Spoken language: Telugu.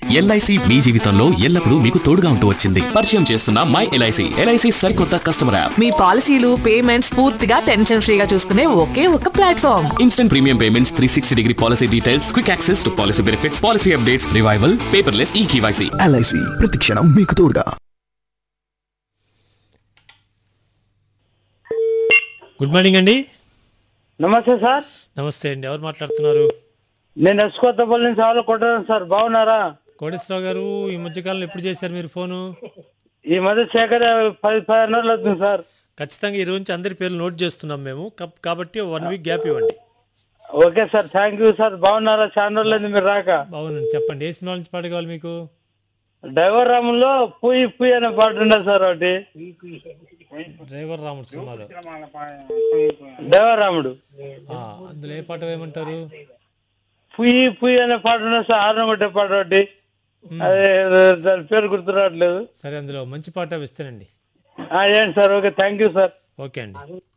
ఎల్ఐసి మీ జీవితంలో ఎల్లప్పుడూ మీకు తోడుగా ఉంటూ వచ్చింది పరిచయం చేస్తున్న మై ఎల్ఐసి ఎల్ఐసి సరికొత్త కస్టమర్ యాప్ మీ పాలసీలు పేమెంట్స్ పూర్తిగా టెన్షన్ ఫ్రీగా చూసుకునే ఒకే ఒక platform instant premium payments three sixty degree policy details quick access to policy benefits policy updates revival paperless e KYC LIC ప్రతిక్షణం మీకు తోడుగా గుడ్ మార్నింగ్ అండి నమస్తే సార్ నమస్తే అండి ఎవరు మాట్లాడుతున్నారు నేను ఎస్కొత్తపల్లి నుంచి ఆవులు కొట్టాను సార్ బాగున్నారా కోటేశ్వరరావు గారు ఈ మధ్యకాలంలో ఎప్పుడు చేశారు మీరు ఫోను ఈ మధ్య శేఖర్ పది పదిహేను రోజులు అవుతుంది సార్ ఖచ్చితంగా ఈ రోజు నుంచి అందరి పేర్లు నోట్ చేస్తున్నాం మేము కప్- కాబట్టి వన్ వీక్ గ్యాప్ ఇవ్వండి okay sir thank you sir బాగున్నారా చాలా రోజులైంది మీరు రాక బాగుందండి చెప్పండి ఏ సినిమా నుంచి పాట కావాలి మీకు డ్రైవర్ రాములో పుయ్యి పుయ్యి అనే పాట ఉండదు సార్ ఒకటి డ్రైవర్ రాముడు సినిమాలో డ్రైవర్ రాముడు ఆ, అందులో ఏ పాట వేయమంటారు పుయ్యి పుయ్యి అనే పాట ఉండదు సార్ ఆరున కొట్టే పాట ఒకటి అదే దాని పేరు గుర్తు రావట్లేదు సరే అందులో మంచి పాట వేస్తానండి ఆ, ఏంటి sir okay thank you sir okay అండి